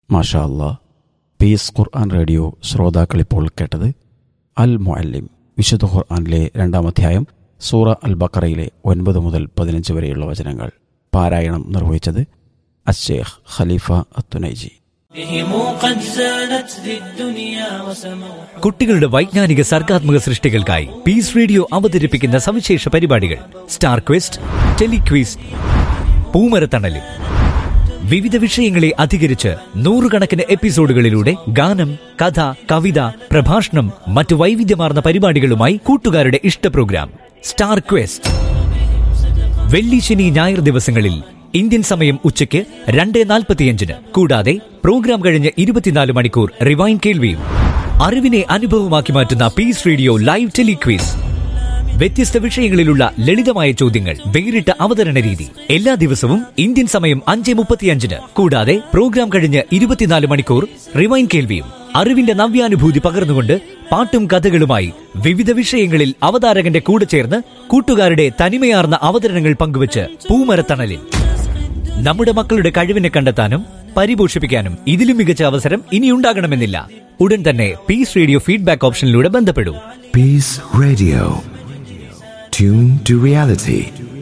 മാഷാ അല്ലാ പീസ് ഖുർആൻ റേഡിയോ ശ്രോതാക്കൾ ഇപ്പോൾ കേട്ടത് അൽ മുഅല്ലിം വിശുദ്ധ ഖുർആനിലെ രണ്ടാം അധ്യായം സൂറ അൽ ബക്കറയിലെ ഒൻപത് മുതൽ പതിനഞ്ച് വരെയുള്ള വചനങ്ങൾ പാരായണം നിർവഹിച്ചത് അഷേഖ് ഖലീഫ അത്തുനൈജി بهم قد زانت ذي الدنيا وسموا കുട്ടികളുടെ വൈജ്ഞാനിക സർഗാത്മക സൃഷ്ടികൾക്കായി പീസ് റേഡിയോ അവതരിപ്പിക്കുന്ന സവിശേഷ പരിപാടികൾ സ്റ്റാർ ക്വസ്റ്റ് ടെലിക്വീസ് പൂമരത്തണലും വിവിധ വിഷയങ്ങളെ അധികരിച്ച് നൂറുകണക്കിന് എപ്പിസോഡുകളിലൂടെ ഗാനം കഥ കവിത പ്രഭാഷണം മറ്റു വൈവിധ്യമാർന്ന പരിപാടികളുമായി കൂട്ടുകാരുടെ ഇഷ്ട പ്രോഗ്രാം സ്റ്റാർ ക്വസ്റ്റ് വെള്ളി ശനി ഞായർ ദിവസങ്ങളിൽ ഇന്ത്യൻ സമയം ഉച്ചയ്ക്ക് രണ്ട് നാൽപ്പത്തിയഞ്ചിന് കൂടാതെ പ്രോഗ്രാം കഴിഞ്ഞ് ഇരുപത്തിനാല് മണിക്കൂർ റിവൈൻ കേൾവിയും അറിവിനെ അനുഭവമാക്കി മാറ്റുന്ന പീസ് റേഡിയോ ലൈവ് ടെലിക്വീസ് വ്യത്യസ്ത വിഷയങ്ങളിലുള്ള ലളിതമായ ചോദ്യങ്ങൾ വേറിട്ട അവതരണ രീതി എല്ലാ ദിവസവും ഇന്ത്യൻ സമയം അഞ്ച് മുപ്പത്തിയഞ്ചിന് കൂടാതെ പ്രോഗ്രാം കഴിഞ്ഞ് ഇരുപത്തിനാല് മണിക്കൂർ റിവൈൻ കേൾവിയും അറിവിന്റെ നവ്യാനുഭൂതി പകർന്നുകൊണ്ട് പാട്ടും കഥകളുമായി വിവിധ വിഷയങ്ങളിൽ അവതാരകന്റെ കൂടെ ചേർന്ന് കൂട്ടുകാരുടെ തനിമയാർന്ന അവതരണങ്ങൾ പങ്കുവച്ച് പൂമരത്തണലിൽ നമ്മുടെ മക്കളുടെ കഴിവിനെ കണ്ടെത്താനും പരിപോഷിപ്പിക്കാനും ഇതിലും മികച്ച അവസരം ഇനിയുണ്ടാകണമെന്നില്ല ഉടൻ തന്നെ പീസ് റേഡിയോ ഫീഡ്ബാക്ക് ഓപ്ഷനിലൂടെ ബന്ധപ്പെടൂ Peace Radio. Tune to reality.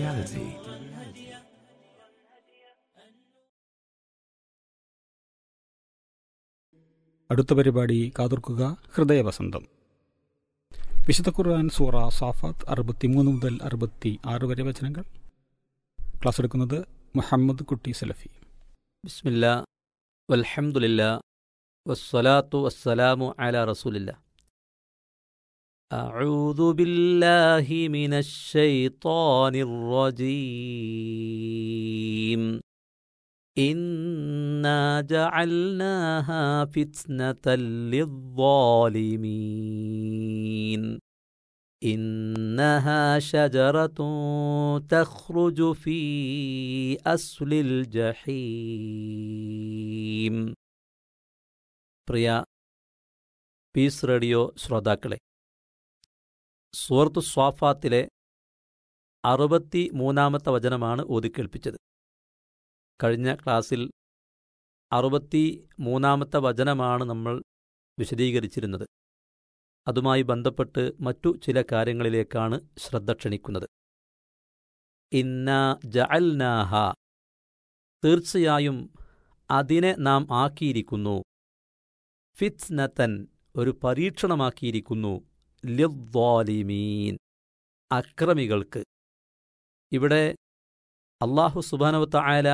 അടുത്ത പരിപാടി കാതോർക്കുക ഹൃദയവസന്തം വിശുദ്ധ ഖുർആൻ സൂറ സാഫാത്ത് അറുപത്തിമൂന്ന് മുതൽ അറുപത്തി ആറ് വരെ വചനങ്ങൾ ക്ലാസ് എടുക്കുന്നത് മുഹമ്മദ് കുട്ടി സലഫി بسم الله والحمد لله والصلاة والسلام على رسول الله أعوذ بالله من الشيطان الرجيم إنا جعلناها فتنة للظالمين إنها شجرة تخرج في أصل الجحيم പ്രിയ പീസ് റേഡിയോ ശ്രോതാക്കളെ സൂറത്ത് സ്വാഫാത്തിലെ അറുപത്തി മൂന്നാമത്തെ വചനമാണ് ഓതിക്കേൾപ്പിച്ചത് കഴിഞ്ഞ ക്ലാസ്സിൽ അറുപത്തി മൂന്നാമത്തെ വചനമാണ് നമ്മൾ വിശദീകരിച്ചിരുന്നത് അതുമായി ബന്ധപ്പെട്ട് മറ്റു ചില കാര്യങ്ങളിലേക്കാണ് ശ്രദ്ധ ക്ഷണിക്കുന്നത് ഇന്ന ജഅൽനാഹ തീർച്ചയായും അതിനെ നാം ആക്കിയിരിക്കുന്നു ഫിത്നത്തൻ ഒരു പരീക്ഷണമാക്കിയിരിക്കുന്നു ലിദ്വാലിമീൻ അക്രമികൾക്ക് ഇവിടെ അള്ളാഹു സുബാനവത്ത ആയ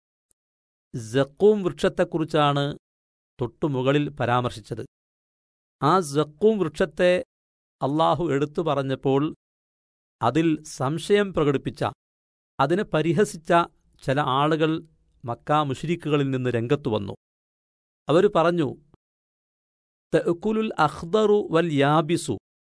ജക്കൂം വൃക്ഷത്തെക്കുറിച്ചാണ് തൊട്ടുമുകളിൽ പരാമർശിച്ചത് ആ ജക്കൂം വൃക്ഷത്തെ അള്ളാഹു എടുത്തു പറഞ്ഞപ്പോൾ അതിൽ സംശയം പ്രകടിപ്പിച്ച അതിനെ പരിഹസിച്ച ചില ആളുകൾ മക്കാ മുഷിരിക്കുകളിൽ നിന്ന് രംഗത്തു വന്നു അവർ പറഞ്ഞു തഅക്കുലുൽ അഖ്ദറു വൽ യാബിസു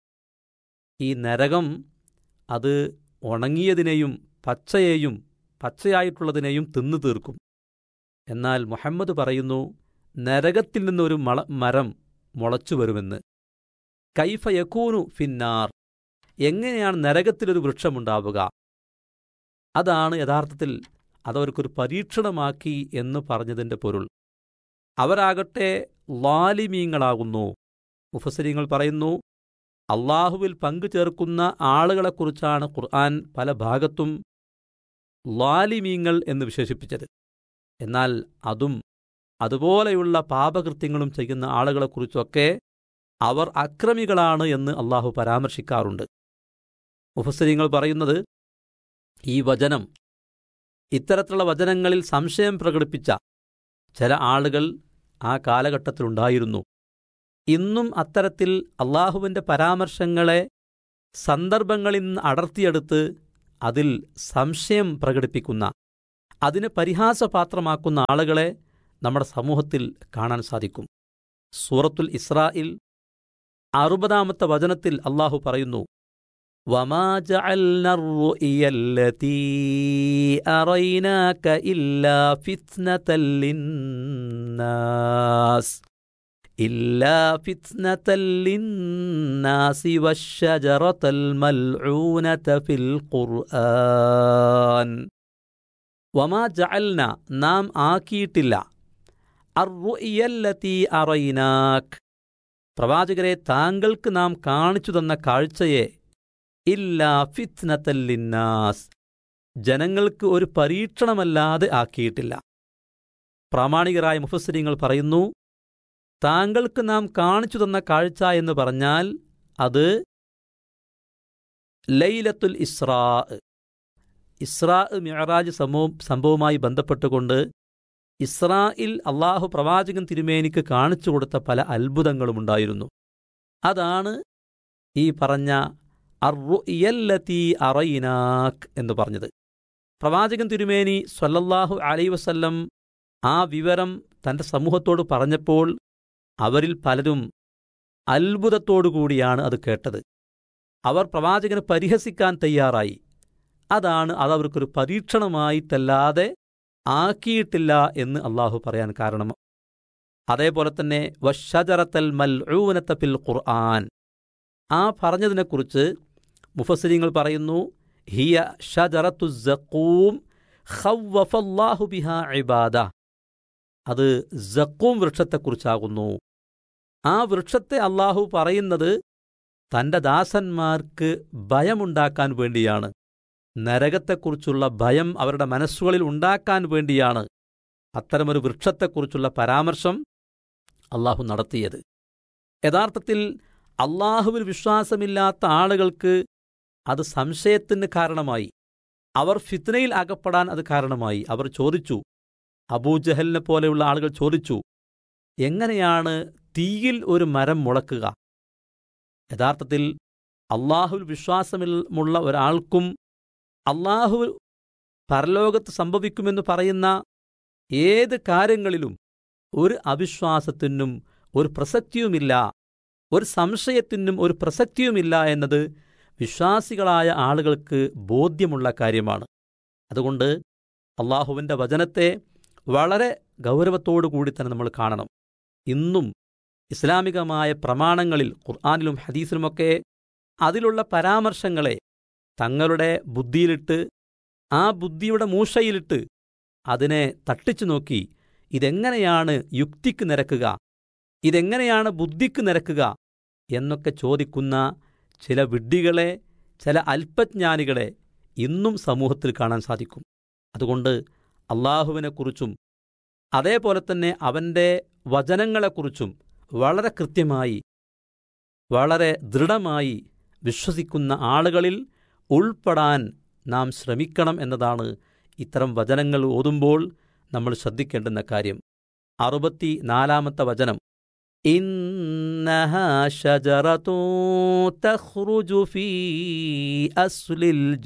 ഈ നരകം അത് ഉണങ്ങിയതിനെയും പച്ചയെയും പച്ചയായിട്ടുള്ളതിനെയും തിന്നു തീർക്കും എന്നാൽ മുഹമ്മദ് പറയുന്നു നരകത്തിൽ നിന്നൊരു മള മരം മുളച്ചു വരുമെന്ന് കൈഫ യക്കൂനു ഫിന്നാർ എങ്ങനെയാണ് നരകത്തിലൊരു വൃക്ഷമുണ്ടാവുക അതാണ് യഥാർത്ഥത്തിൽ അതവർക്കൊരു പരീക്ഷണമാക്കി എന്ന് പറഞ്ഞതിൻ്റെ പൊരുൾ അവരാകട്ടെ ലാലിമീങ്ങളാകുന്നു മുഫസരിങ്ങൾ പറയുന്നു അള്ളാഹുവിൽ പങ്കു ചേർക്കുന്ന ആളുകളെക്കുറിച്ചാണ് ഖുർആൻ പല ഭാഗത്തും ലാലിമീങ്ങൾ എന്ന് വിശേഷിപ്പിച്ചത് എന്നാൽ അതും അതുപോലെയുള്ള പാപകൃത്യങ്ങളും ചെയ്യുന്ന ആളുകളെക്കുറിച്ചൊക്കെ അവർ അക്രമികളാണ് എന്ന് അള്ളാഹു പരാമർശിക്കാറുണ്ട് മുഫസരിങ്ങൾ പറയുന്നത് ഈ വചനം ഇത്തരത്തിലുള്ള വചനങ്ങളിൽ സംശയം പ്രകടിപ്പിച്ച ചില ആളുകൾ ആ കാലഘട്ടത്തിലുണ്ടായിരുന്നു ഇന്നും അത്തരത്തിൽ അള്ളാഹുവിൻ്റെ പരാമർശങ്ങളെ സന്ദർഭങ്ങളിൽ നിന്ന് അടർത്തിയെടുത്ത് അതിൽ സംശയം പ്രകടിപ്പിക്കുന്ന അതിന് പരിഹാസപാത്രമാക്കുന്ന ആളുകളെ നമ്മുടെ സമൂഹത്തിൽ കാണാൻ സാധിക്കും സൂറത്തുൽ ഇസ്രായിൽ അറുപതാമത്തെ വചനത്തിൽ അള്ളാഹു പറയുന്നു وما جعلنا الرؤيا التي أريناك إلا فتنة للناس إلا فتنة للناس والشجرة الملعونة في القرآن വമാ ജഅൽന നാം ആക്കിയിട്ടില്ല അർറുഇയല്ലതീ അറൈനാക് പ്രവാചകരെ താങ്കൾക്ക് നാം കാണിച്ചു തന്ന കാഴ്ചയെ ഇല്ലാ ഫിത്നത്തല്ലിന്നാസ് ജനങ്ങൾക്ക് ഒരു പരീക്ഷണമല്ലാതെ ആക്കിയിട്ടില്ല പ്രാമാണികരായ മുഫസ്സിരിങ്ങൾ പറയുന്നു താങ്കൾക്ക് നാം കാണിച്ചു തന്ന കാഴ്ച എന്ന് പറഞ്ഞാൽ അത് ലൈലത്തുൽ ഇസ്രാ ഇസ്രാ മിഅറാജ് സംഭവം സംഭവവുമായി ബന്ധപ്പെട്ടുകൊണ്ട് ഇസ്രായിൽ അള്ളാഹു പ്രവാചകൻ തിരുമേനിക്ക് കാണിച്ചു കൊടുത്ത പല അത്ഭുതങ്ങളുമുണ്ടായിരുന്നു അതാണ് ഈ പറഞ്ഞ അറുയല്ലത്തി അറയിനാക്ക് എന്ന് പറഞ്ഞത് പ്രവാചകൻ തിരുമേനി സ്വല്ലല്ലാഹു അലൈ വസല്ലം ആ വിവരം തന്റെ സമൂഹത്തോട് പറഞ്ഞപ്പോൾ അവരിൽ പലരും അത്ഭുതത്തോടുകൂടിയാണ് അത് കേട്ടത് അവർ പ്രവാചകനെ പരിഹസിക്കാൻ തയ്യാറായി അതാണ് അത് അവർക്കൊരു പരീക്ഷണമായിട്ടല്ലാതെ ആക്കിയിട്ടില്ല എന്ന് അള്ളാഹു പറയാൻ കാരണം അതേപോലെ തന്നെ വഷജറത്തൽ മൽ ഫിൽ ഖുർആൻ ആ പറഞ്ഞതിനെക്കുറിച്ച് മുഫസ്സിരിങ്ങൾ പറയുന്നു ഹിയ ഷജറത്തു സക്കൂം ഖവ്വഫല്ലാഹു ബിഹാ ഇബാദ അത് സക്കൂം വൃക്ഷത്തെക്കുറിച്ചാകുന്നു ആ വൃക്ഷത്തെ അള്ളാഹു പറയുന്നത് തന്റെ ദാസന്മാർക്ക് ഭയമുണ്ടാക്കാൻ വേണ്ടിയാണ് നരകത്തെക്കുറിച്ചുള്ള ഭയം അവരുടെ മനസ്സുകളിൽ ഉണ്ടാക്കാൻ വേണ്ടിയാണ് അത്തരമൊരു വൃക്ഷത്തെക്കുറിച്ചുള്ള പരാമർശം അള്ളാഹു നടത്തിയത് യഥാർത്ഥത്തിൽ അള്ളാഹുവിൽ വിശ്വാസമില്ലാത്ത ആളുകൾക്ക് അത് സംശയത്തിന് കാരണമായി അവർ ഫിത്നയിൽ അകപ്പെടാൻ അത് കാരണമായി അവർ ചോദിച്ചു അബൂജഹലിനെ പോലെയുള്ള ആളുകൾ ചോദിച്ചു എങ്ങനെയാണ് തീയിൽ ഒരു മരം മുളക്കുക യഥാർത്ഥത്തിൽ അള്ളാഹുവിൽ വിശ്വാസമുള്ള ഒരാൾക്കും അള്ളാഹു പരലോകത്ത് സംഭവിക്കുമെന്ന് പറയുന്ന ഏത് കാര്യങ്ങളിലും ഒരു അവിശ്വാസത്തിനും ഒരു പ്രസക്തിയുമില്ല ഒരു സംശയത്തിനും ഒരു പ്രസക്തിയുമില്ല എന്നത് വിശ്വാസികളായ ആളുകൾക്ക് ബോധ്യമുള്ള കാര്യമാണ് അതുകൊണ്ട് അള്ളാഹുവിൻ്റെ വചനത്തെ വളരെ ഗൗരവത്തോടു കൂടി തന്നെ നമ്മൾ കാണണം ഇന്നും ഇസ്ലാമികമായ പ്രമാണങ്ങളിൽ ഖുർആാനിലും ഹദീസിലുമൊക്കെ അതിലുള്ള പരാമർശങ്ങളെ തങ്ങളുടെ ബുദ്ധിയിലിട്ട് ആ ബുദ്ധിയുടെ മൂഷയിലിട്ട് അതിനെ തട്ടിച്ചു നോക്കി ഇതെങ്ങനെയാണ് യുക്തിക്ക് നിരക്കുക ഇതെങ്ങനെയാണ് ബുദ്ധിക്ക് നിരക്കുക എന്നൊക്കെ ചോദിക്കുന്ന ചില വിഡ്ഢികളെ ചില അല്പജ്ഞാനികളെ ഇന്നും സമൂഹത്തിൽ കാണാൻ സാധിക്കും അതുകൊണ്ട് അള്ളാഹുവിനെക്കുറിച്ചും അതേപോലെ തന്നെ അവൻ്റെ വചനങ്ങളെക്കുറിച്ചും വളരെ കൃത്യമായി വളരെ ദൃഢമായി വിശ്വസിക്കുന്ന ആളുകളിൽ ഉൾപ്പെടാൻ നാം ശ്രമിക്കണം എന്നതാണ് ഇത്തരം വചനങ്ങൾ ഓതുമ്പോൾ നമ്മൾ ശ്രദ്ധിക്കേണ്ടുന്ന കാര്യം അറുപത്തി നാലാമത്തെ വചനം إنها شجرة تخرج في أصل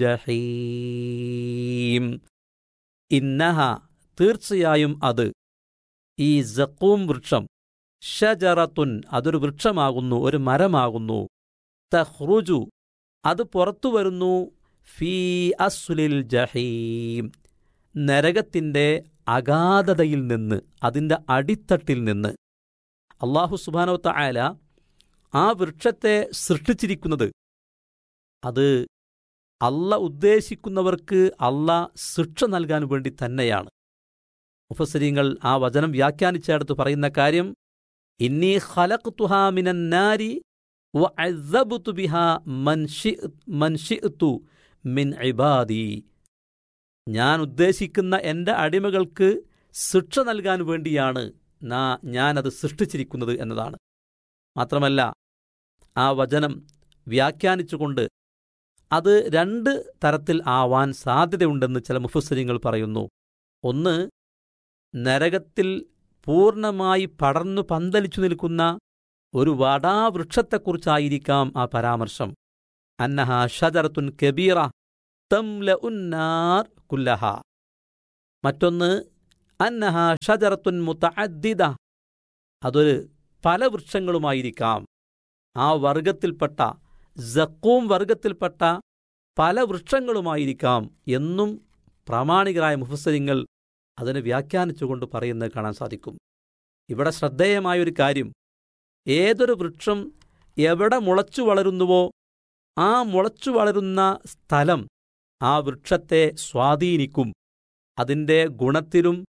الجحيم ഇന്നഹ തീർച്ചയായും അത് ഈ സക്കൂം വൃക്ഷം ഷജറത്തുൻ അതൊരു വൃക്ഷമാകുന്നു ഒരു മരമാകുന്നു തഹ്റുജു അത് പുറത്തു വരുന്നു ഫീ അസ്ലിൽ ജഹീം നരകത്തിൻ്റെ അഗാധതയിൽ നിന്ന് അതിൻ്റെ അടിത്തട്ടിൽ നിന്ന് അള്ളാഹു സുബാനോ തായാല ആ വൃക്ഷത്തെ സൃഷ്ടിച്ചിരിക്കുന്നത് അത് അല്ല ഉദ്ദേശിക്കുന്നവർക്ക് അല്ല ശിക്ഷ നൽകാൻ വേണ്ടി തന്നെയാണ് മുഫസരീങ്ങൾ ആ വചനം വ്യാഖ്യാനിച്ചെടുത്ത് പറയുന്ന കാര്യം ഇന്നി ഖലഖ് തുഹാമിനാരി ബിഹാ മൻഷിഅ്തു മിൻ ഇബാദി ഞാൻ ഉദ്ദേശിക്കുന്ന എൻ്റെ അടിമകൾക്ക് ശിക്ഷ നൽകാൻ വേണ്ടിയാണ് നാ ഞാനത് സൃഷ്ടിച്ചിരിക്കുന്നത് എന്നതാണ് മാത്രമല്ല ആ വചനം വ്യാഖ്യാനിച്ചുകൊണ്ട് അത് രണ്ട് തരത്തിൽ ആവാൻ സാധ്യതയുണ്ടെന്ന് ചില മുഫസ്സരിങ്ങൾ പറയുന്നു ഒന്ന് നരകത്തിൽ പൂർണ്ണമായി പടർന്നു പന്തലിച്ചു നിൽക്കുന്ന ഒരു വടാവൃക്ഷത്തെക്കുറിച്ചായിരിക്കാം ആ പരാമർശം അന്നഹ ഷജറത്തുൻ കബീറ തംല ഉന്നാർ കുല്ലഹ മറ്റൊന്ന് അന്നഹ ഷജറത്തുൻ മുത്തഅദ്ദിദ അതൊരു പല വൃക്ഷങ്ങളുമായിരിക്കാം ആ വർഗത്തിൽപ്പെട്ട ജക്കൂം വർഗത്തിൽപ്പെട്ട പല വൃക്ഷങ്ങളുമായിരിക്കാം എന്നും പ്രാമാണികരായ മുഫസരിങ്ങൾ അതിനെ വ്യാഖ്യാനിച്ചുകൊണ്ട് പറയുന്നത് കാണാൻ സാധിക്കും ഇവിടെ ശ്രദ്ധേയമായൊരു കാര്യം ഏതൊരു വൃക്ഷം എവിടെ മുളച്ചു വളരുന്നുവോ ആ മുളച്ചു വളരുന്ന സ്ഥലം ആ വൃക്ഷത്തെ സ്വാധീനിക്കും അതിൻ്റെ ഗുണത്തിലും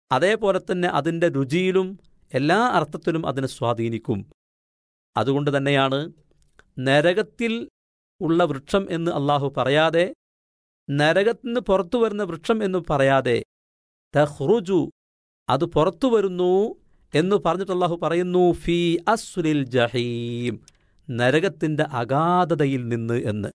അതേപോലെ തന്നെ അതിൻ്റെ രുചിയിലും എല്ലാ അർത്ഥത്തിലും അതിനെ സ്വാധീനിക്കും അതുകൊണ്ട് തന്നെയാണ് നരകത്തിൽ ഉള്ള വൃക്ഷം എന്ന് അള്ളാഹു പറയാതെ നരകത്തിൽ നിന്ന് പുറത്തു വരുന്ന വൃക്ഷം എന്ന് പറയാതെ തഹ്റുജു അത് പുറത്തു വരുന്നു എന്ന് പറഞ്ഞിട്ട് അള്ളാഹു പറയുന്നു ഫി അസുലിൽ ജഹീം നരകത്തിൻ്റെ അഗാധതയിൽ നിന്ന് എന്ന്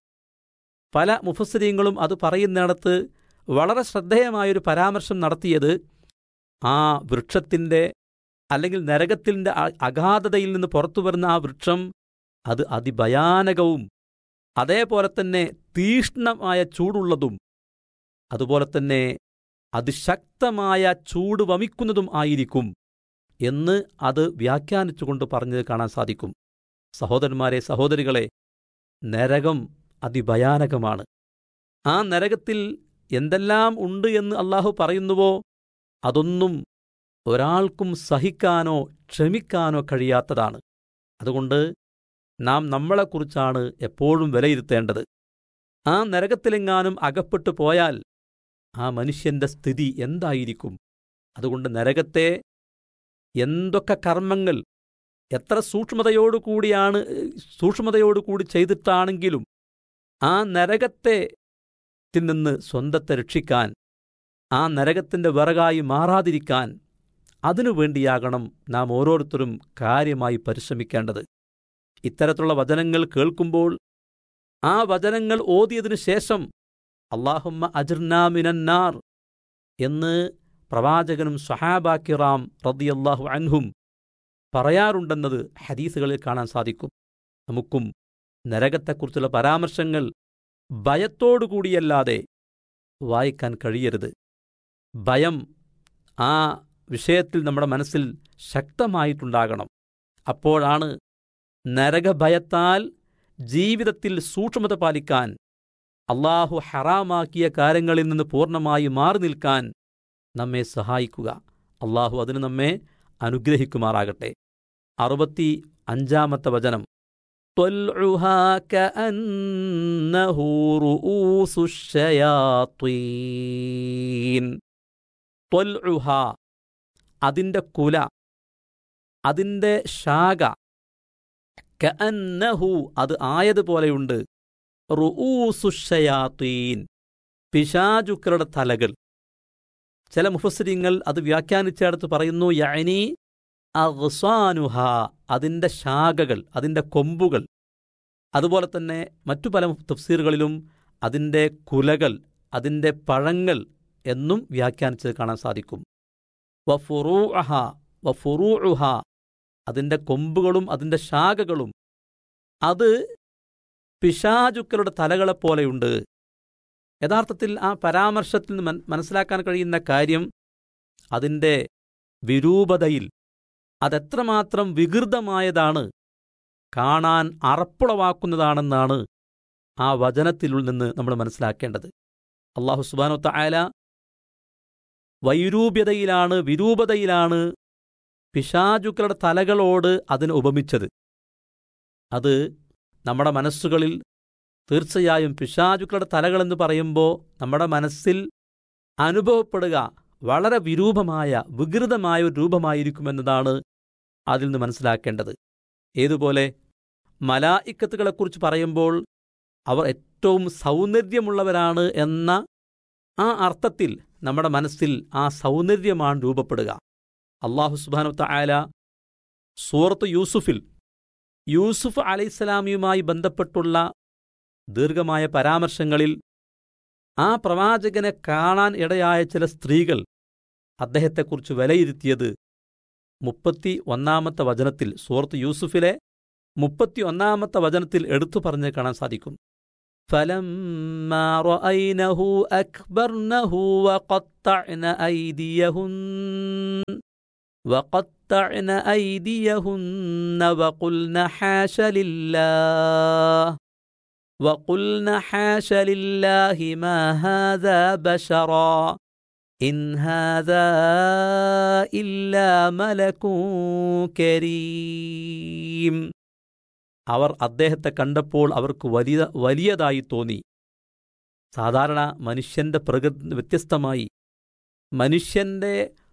പല മുഫസ്സരീങ്ങളും അത് പറയുന്നിടത്ത് വളരെ ശ്രദ്ധേയമായൊരു പരാമർശം നടത്തിയത് ആ വൃക്ഷത്തിൻ്റെ അല്ലെങ്കിൽ നരകത്തിൻ്റെ അ- അഗാധതയിൽ നിന്ന് പുറത്തു വരുന്ന ആ വൃക്ഷം അത് അതിഭയാനകവും അതേപോലെ തന്നെ തീഷ്ണമായ ചൂടുള്ളതും അതുപോലെ തന്നെ അതിശക്തമായ ചൂട് വമിക്കുന്നതും ആയിരിക്കും എന്ന് അത് വ്യാഖ്യാനിച്ചുകൊണ്ട് പറഞ്ഞത് കാണാൻ സാധിക്കും സഹോദരന്മാരെ സഹോദരികളെ നരകം അതിഭയാനകമാണ് ആ നരകത്തിൽ എന്തെല്ലാം ഉണ്ട് എന്ന് അള്ളാഹു പറയുന്നുവോ അതൊന്നും ഒരാൾക്കും സഹിക്കാനോ ക്ഷമിക്കാനോ കഴിയാത്തതാണ് അതുകൊണ്ട് നാം നമ്മളെക്കുറിച്ചാണ് എപ്പോഴും വിലയിരുത്തേണ്ടത് ആ നരകത്തിലെങ്ങാനും അകപ്പെട്ടു പോയാൽ ആ മനുഷ്യന്റെ സ്ഥിതി എന്തായിരിക്കും അതുകൊണ്ട് നരകത്തെ എന്തൊക്കെ കർമ്മങ്ങൾ എത്ര സൂക്ഷ്മതയോടുകൂടിയാണ് സൂക്ഷ്മതയോടുകൂടി ചെയ്തിട്ടാണെങ്കിലും ആ നരകത്തെ ത്തിൽ നിന്ന് സ്വന്തത്തെ രക്ഷിക്കാൻ ആ നരകത്തിന്റെ വിറകായി മാറാതിരിക്കാൻ അതിനു വേണ്ടിയാകണം നാം ഓരോരുത്തരും കാര്യമായി പരിശ്രമിക്കേണ്ടത് ഇത്തരത്തിലുള്ള വചനങ്ങൾ കേൾക്കുമ്പോൾ ആ വചനങ്ങൾ ഓതിയതിനു ശേഷം അള്ളാഹുമ്മ അജിർനാമിനന്നാർ എന്ന് പ്രവാചകനും സ്വഹാബാക്കിറാം റദിയല്ലാഹു അൻഹും പറയാറുണ്ടെന്നത് ഹദീസുകളിൽ കാണാൻ സാധിക്കും നമുക്കും നരകത്തെക്കുറിച്ചുള്ള പരാമർശങ്ങൾ ഭയത്തോടുകൂടിയല്ലാതെ വായിക്കാൻ കഴിയരുത് ഭയം ആ വിഷയത്തിൽ നമ്മുടെ മനസ്സിൽ ശക്തമായിട്ടുണ്ടാകണം അപ്പോഴാണ് നരകഭയത്താൽ ജീവിതത്തിൽ സൂക്ഷ്മത പാലിക്കാൻ അള്ളാഹു ഹറാമാക്കിയ കാര്യങ്ങളിൽ നിന്ന് പൂർണ്ണമായി മാറി നിൽക്കാൻ നമ്മെ സഹായിക്കുക അള്ളാഹു അതിന് നമ്മെ അനുഗ്രഹിക്കുമാറാകട്ടെ അറുപത്തി അഞ്ചാമത്തെ വചനം طلعها كأنه رؤوس الشياطين طلعها അതിൻ്റെ കുല അതിൻ്റെ ശാഖ കഅന്നഹു അത് ആയതുപോലെയുണ്ട് റുഊസുഷയാത്തീൻ പിശാചുക്കളുടെ തലകൾ ചില മുഫസ്സിരിങ്ങൾ അത് വ്യാഖ്യാനിച്ചെടുത്ത് പറയുന്നു യഅനി അഗ്സാനുഹ അതിൻ്റെ ശാഖകൾ അതിൻ്റെ കൊമ്പുകൾ അതുപോലെ തന്നെ മറ്റു പല തഫ്സീറുകളിലും അതിൻ്റെ കുലകൾ അതിൻ്റെ പഴങ്ങൾ എന്നും വ്യാഖ്യാനിച്ചത് കാണാൻ സാധിക്കും വഫുറൂഅഹ വഫുറൂഉഹ അതിൻ്റെ കൊമ്പുകളും അതിൻ്റെ ശാഖകളും അത് പിശാചുക്കളുടെ തലകളെപ്പോലെയുണ്ട് യഥാർത്ഥത്തിൽ ആ പരാമർശത്തിൽ നിന്ന് മൻ- മനസ്സിലാക്കാൻ കഴിയുന്ന കാര്യം അതിൻ്റെ വിരൂപതയിൽ അതെത്രമാത്രം വികൃതമായതാണ് കാണാൻ അറപ്പുളവാക്കുന്നതാണെന്നാണ് ആ വചനത്തിൽ നിന്ന് നമ്മൾ മനസ്സിലാക്കേണ്ടത് അള്ളാഹു സുബാനു തായാല വൈരൂപ്യതയിലാണ് വിരൂപതയിലാണ് പിശാചുക്കളുടെ തലകളോട് അതിന് ഉപമിച്ചത് അത് നമ്മുടെ മനസ്സുകളിൽ തീർച്ചയായും പിശാചുക്കളുടെ തലകളെന്ന് പറയുമ്പോൾ നമ്മുടെ മനസ്സിൽ അനുഭവപ്പെടുക വളരെ വിരൂപമായ വികൃതമായ ഒരു രൂപമായിരിക്കുമെന്നതാണ് അതിൽ നിന്ന് മനസ്സിലാക്കേണ്ടത് ഏതുപോലെ മലായിക്കത്തുകളെക്കുറിച്ച് പറയുമ്പോൾ അവർ ഏറ്റവും സൗന്ദര്യമുള്ളവരാണ് എന്ന ആ അർത്ഥത്തിൽ നമ്മുടെ മനസ്സിൽ ആ സൗന്ദര്യമാണ് രൂപപ്പെടുക അള്ളാഹു സുബാനു തആല സൂറത്ത് യൂസുഫിൽ യൂസുഫ് അലൈഹിസ്സലാമിയുമായി ബന്ധപ്പെട്ടുള്ള ദീർഘമായ പരാമർശങ്ങളിൽ ആ പ്രവാചകനെ കാണാൻ ഇടയായ ചില സ്ത്രീകൾ അദ്ദേഹത്തെക്കുറിച്ച് വിലയിരുത്തിയത് മുപ്പത്തി ഒന്നാമത്തെ വചനത്തിൽ സൂറത്ത് യൂസുഫിലെ മുപ്പത്തി ഒന്നാമത്തെ വചനത്തിൽ എടുത്തു പറഞ്ഞ് കാണാൻ സാധിക്കും فلما رأينه أكبرنه وقطعن أيديهن وقطعن أيديهن وقلن حاش لله وقلن حاش لله ما هذا بشرا إن هذا إلا ملك كريم അവർ അദ്ദേഹത്തെ കണ്ടപ്പോൾ അവർക്ക് വലിയ വലിയതായി തോന്നി സാധാരണ മനുഷ്യന്റെ പ്രകൃതി വ്യത്യസ്തമായി മനുഷ്യന്റെ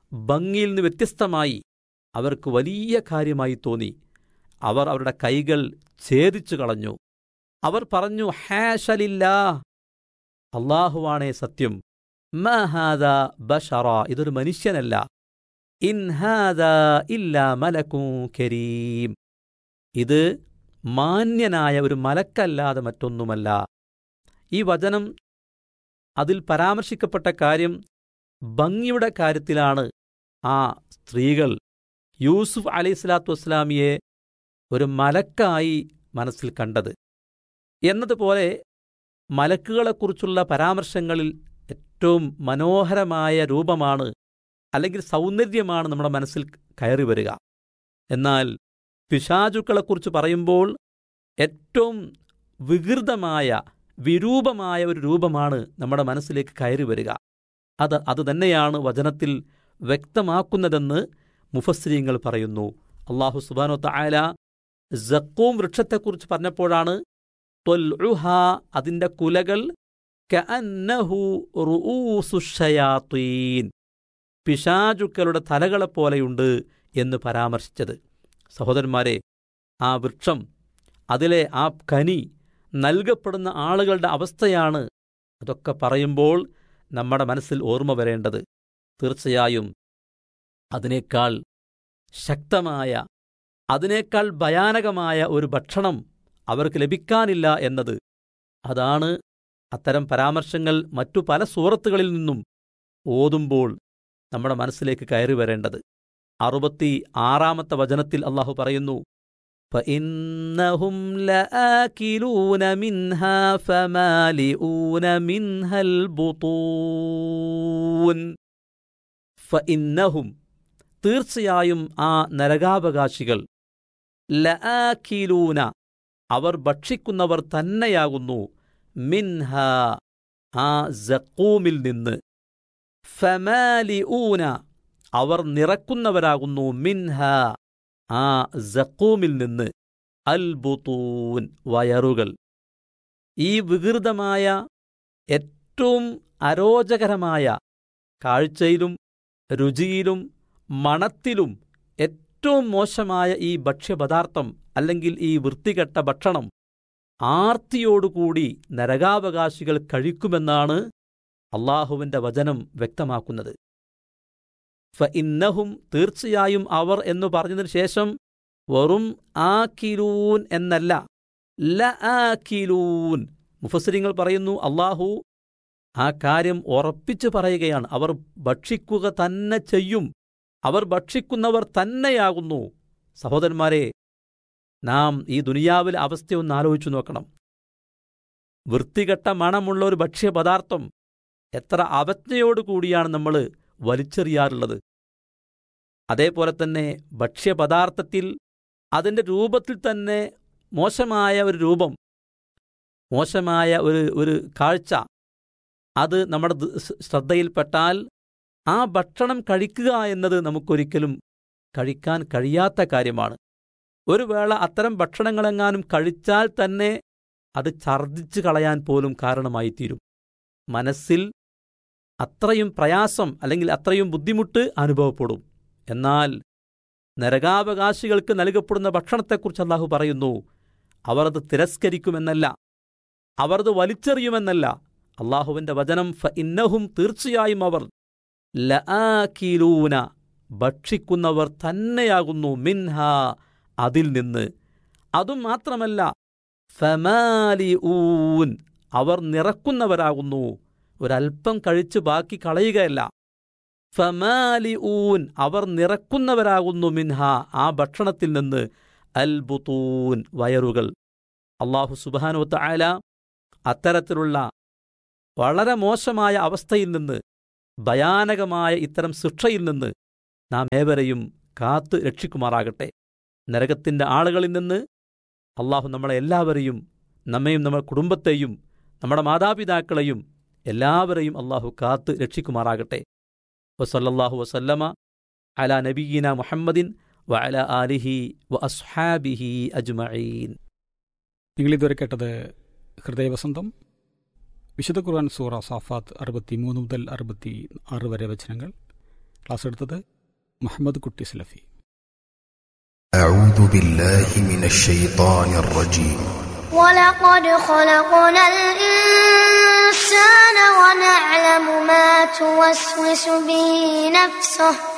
ഭംഗിയിൽ നിന്ന് വ്യത്യസ്തമായി അവർക്ക് വലിയ കാര്യമായി തോന്നി അവർ അവരുടെ കൈകൾ ഛേദിച്ചു കളഞ്ഞു അവർ പറഞ്ഞു ഹാഷലില്ലാ അള്ളാഹുവാണേ സത്യം മഹാദ ബഷറ ഇതൊരു മനുഷ്യനല്ല ഇൻഹാദ ഇല്ല മലക്കും കരീം ഇത് മാന്യനായ ഒരു മലക്കല്ലാതെ മറ്റൊന്നുമല്ല ഈ വചനം അതിൽ പരാമർശിക്കപ്പെട്ട കാര്യം ഭംഗിയുടെ കാര്യത്തിലാണ് ആ സ്ത്രീകൾ യൂസുഫ് അലൈഹിസ്ലാത്തു വസ്സലാമിയെ ഒരു മലക്കായി മനസ്സിൽ കണ്ടത് എന്നതുപോലെ മലക്കുകളെക്കുറിച്ചുള്ള പരാമർശങ്ങളിൽ ഏറ്റവും മനോഹരമായ രൂപമാണ് അല്ലെങ്കിൽ സൗന്ദര്യമാണ് നമ്മുടെ മനസ്സിൽ കയറി വരിക എന്നാൽ പിശാചുക്കളെക്കുറിച്ച് പറയുമ്പോൾ ഏറ്റവും വികൃതമായ വിരൂപമായ ഒരു രൂപമാണ് നമ്മുടെ മനസ്സിലേക്ക് കയറി വരിക അത് അത് തന്നെയാണ് വചനത്തിൽ വ്യക്തമാക്കുന്നതെന്ന് മുഫസ്രീങ്ങൾ പറയുന്നു അള്ളാഹു സുബാനോ തായാല ജക്കൂം വൃക്ഷത്തെക്കുറിച്ച് പറഞ്ഞപ്പോഴാണ് തൊൽഉഹ അതിന്റെ കുലകൾ കഅന്നഹു റുഊസുഷയാത്തീൻ പിശാചുക്കളുടെ തലകളെപ്പോലെയുണ്ട് എന്ന് പരാമർശിച്ചത് സഹോദരന്മാരെ ആ വൃക്ഷം അതിലെ ആ കനി നൽകപ്പെടുന്ന ആളുകളുടെ അവസ്ഥയാണ് അതൊക്കെ പറയുമ്പോൾ നമ്മുടെ മനസ്സിൽ ഓർമ്മ വരേണ്ടത് തീർച്ചയായും അതിനേക്കാൾ ശക്തമായ അതിനേക്കാൾ ഭയാനകമായ ഒരു ഭക്ഷണം അവർക്ക് ലഭിക്കാനില്ല എന്നത് അതാണ് അത്തരം പരാമർശങ്ങൾ മറ്റു പല സൂറത്തുകളിൽ നിന്നും ഓതുമ്പോൾ നമ്മുടെ മനസ്സിലേക്ക് കയറി വരേണ്ടത് അറുപത്തി ആറാമത്തെ വചനത്തിൽ അള്ളാഹു പറയുന്നു فإنهم لآكلون منها فمالئون منها البطون فإنهم തീർച്ചയായും ആ നരകാവകാശികൾ ലആക്കിലൂന അവർ ഭക്ഷിക്കുന്നവർ തന്നെയാകുന്നു മിൻഹ ആ ജക്കൂമിൽ നിന്ന് ഫമാലിഊന അവർ നിറക്കുന്നവരാകുന്നു മിൻഹ ആ ജക്കൂമിൽ നിന്ന് അൽബുത്തൂൻ വയറുകൾ ഈ വികൃതമായ ഏറ്റവും അരോചകരമായ കാഴ്ചയിലും രുചിയിലും മണത്തിലും ഏറ്റവും മോശമായ ഈ ഭക്ഷ്യപദാർത്ഥം അല്ലെങ്കിൽ ഈ വൃത്തികെട്ട ഭക്ഷണം ആർത്തിയോടുകൂടി നരകാവകാശികൾ കഴിക്കുമെന്നാണ് അള്ളാഹുവിന്റെ വചനം വ്യക്തമാക്കുന്നത് ഫ ഇന്നഹും തീർച്ചയായും അവർ എന്നു പറഞ്ഞതിനു ശേഷം വെറും ആക്കിലൂൻ എന്നല്ല ല ആക്കിലൂൻ മുഫസരിങ്ങൾ പറയുന്നു അള്ളാഹു ആ കാര്യം ഉറപ്പിച്ചു പറയുകയാണ് അവർ ഭക്ഷിക്കുക തന്നെ ചെയ്യും അവർ ഭക്ഷിക്കുന്നവർ തന്നെയാകുന്നു സഹോദരന്മാരെ നാം ഈ ദുനിയാവിലെ അവസ്ഥയൊന്ന് ആലോചിച്ചു നോക്കണം വൃത്തികെട്ട മണമുള്ള ഒരു ഭക്ഷ്യപദാർത്ഥം എത്ര അവജ്ഞയോടുകൂടിയാണ് നമ്മൾ വലിച്ചെറിയാറുള്ളത് അതേപോലെ തന്നെ ഭക്ഷ്യപദാർത്ഥത്തിൽ അതിൻ്റെ രൂപത്തിൽ തന്നെ മോശമായ ഒരു രൂപം മോശമായ ഒരു ഒരു കാഴ്ച അത് നമ്മുടെ ദ- ശ്രദ്ധയിൽപ്പെട്ടാൽ ആ ഭക്ഷണം കഴിക്കുക എന്നത് നമുക്കൊരിക്കലും കഴിക്കാൻ കഴിയാത്ത കാര്യമാണ് ഒരു വേള അത്തരം ഭക്ഷണങ്ങളെങ്ങാനും കഴിച്ചാൽ തന്നെ അത് ഛർദ്ദിച്ചു കളയാൻ പോലും കാരണമായി തീരും മനസ്സിൽ അത്രയും പ്രയാസം അല്ലെങ്കിൽ അത്രയും ബുദ്ധിമുട്ട് അനുഭവപ്പെടും എന്നാൽ നരകാവകാശികൾക്ക് നൽകപ്പെടുന്ന ഭക്ഷണത്തെക്കുറിച്ച് അള്ളാഹു പറയുന്നു അവർ അത് തിരസ്കരിക്കുമെന്നല്ല അവർ അത് വലിച്ചെറിയുമെന്നല്ല അള്ളാഹുവിന്റെ വചനം ഫ ഇന്നഹും തീർച്ചയായും അവർ ലആകിലൂന ഭക്ഷിക്കുന്നവർ തന്നെയാകുന്നു മിൻഹ അതിൽ നിന്ന് അതും മാത്രമല്ല ഫമാലിഊൻ അവർ നിറക്കുന്നവരാകുന്നു ഒരൽപ്പം കഴിച്ച് ബാക്കി കളയുകയല്ല ഫമാലിഊൻ അവർ നിറക്കുന്നവരാകുന്നു മിൻഹ ആ ഭക്ഷണത്തിൽ നിന്ന് അൽബുത്തൂൻ വയറുകൾ അള്ളാഹു സുബാനുവത്ത ആല അത്തരത്തിലുള്ള വളരെ മോശമായ അവസ്ഥയിൽ നിന്ന് ഭയാനകമായ ഇത്തരം ശിക്ഷയിൽ നിന്ന് നാം ഏവരെയും കാത്ത് രക്ഷിക്കുമാറാകട്ടെ നരകത്തിന്റെ ആളുകളിൽ നിന്ന് അള്ളാഹു നമ്മളെ എല്ലാവരെയും നമ്മയും നമ്മുടെ കുടുംബത്തെയും നമ്മുടെ മാതാപിതാക്കളെയും എല്ലാവരെയും അള്ളാഹു കാത്ത് രക്ഷിക്കുമാറാകട്ടെ വസല്ലല്ലാഹു വസല്ലമ അല നബീന മുഹമ്മദിൻ വ അല ആലിഹി വ അസ്ഹാബിഹി അജ്മഈൻ നിങ്ങളിതുവരെ കേട്ടത് ഹൃദയവസന്തം വിശുദ്ധ ഖുർആൻ സൂറ സാഫാത്ത് അറുപത്തി മൂന്ന് മുതൽ അറുപത്തി ആറ് വരെ വചനങ്ങൾ ക്ലാസ് എടുത്തത് മുഹമ്മദ് കുട്ടി സലഫി أعوذ بالله من الشيطان الرجيم ولقد خلقنا الإنسان ونعلم ما توسوس به نفسه